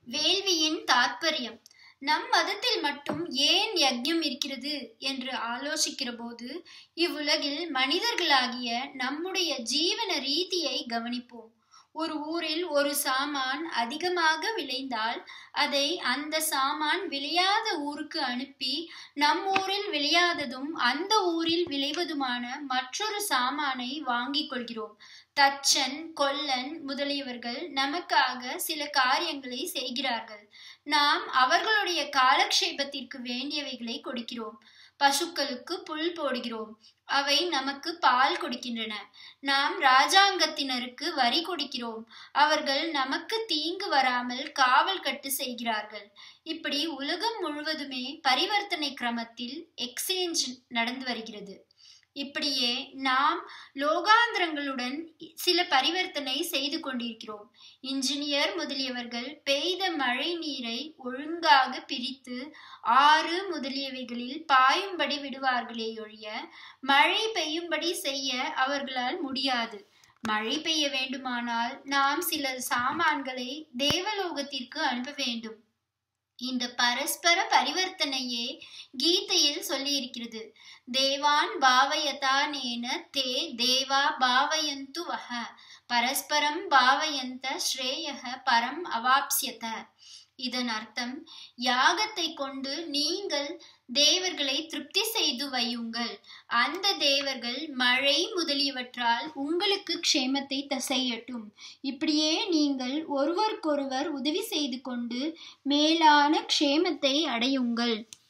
வேள்வியின் தாற்பயம் நம் மதத்தில் மட்டும் ஏன் யஜ்ஞம் இருக்கிறது என்று ஆலோசிக்கிற போது இவ்வுலகில் மனிதர்களாகிய நம்முடைய ஜீவன ரீதியை கவனிப்போம் ஒரு ஊரில் ஒரு சாமான் அதிகமாக விளைந்தால் அதை அந்த சாமான் விளையாத ஊருக்கு அனுப்பி நம் ஊரில் விளையாததும் அந்த ஊரில் விளைவதுமான மற்றொரு சாமானை வாங்கிக் கொள்கிறோம் தச்சன் கொல்லன் முதலியவர்கள் நமக்காக சில காரியங்களை செய்கிறார்கள் நாம் அவர்களுடைய காலக்ஷேபத்திற்கு வேண்டியவைகளை கொடுக்கிறோம் பசுக்களுக்கு புல் போடுகிறோம் அவை நமக்கு பால் கொடுக்கின்றன நாம் ராஜாங்கத்தினருக்கு வரி கொடுக்கிறோம் அவர்கள் நமக்கு தீங்கு வராமல் காவல் கட்டு செய்கிறார்கள் இப்படி உலகம் முழுவதுமே பரிவர்த்தனை கிரமத்தில் எக்ஸ்சேஞ்ச் நடந்து வருகிறது இப்படியே நாம் லோகாந்திரங்களுடன் சில பரிவர்த்தனை செய்து கொண்டிருக்கிறோம் இன்ஜினியர் முதலியவர்கள் பெய்த மழை நீரை ஒழுங்காக பிரித்து ஆறு முதலியவைகளில் பாயும்படி விடுவார்களே ஒழிய மழை பெய்யும்படி செய்ய அவர்களால் முடியாது மழை பெய்ய வேண்டுமானால் நாம் சில சாமான்களை தேவலோகத்திற்கு அனுப்ப வேண்டும் இந்த பரஸ்பர பரிவர்த்தனையே கீதையில் சொல்லியிருக்கிறது தேவான் பாவயதானேன தே தேவா பாவயந்து வஹ பரஸ்பரம் பாவயந்த ஸ்ரேயக பரம் அவாப்சியத இதன் அர்த்தம் யாகத்தை கொண்டு நீங்கள் தேவர்களை திருப்தி செய்து வையுங்கள் அந்த தேவர்கள் மழை முதலியவற்றால் உங்களுக்கு க்ஷேமத்தை செய்யட்டும் இப்படியே நீங்கள் ஒருவருக்கொருவர் உதவி செய்து கொண்டு மேலான க்ஷேமத்தை அடையுங்கள்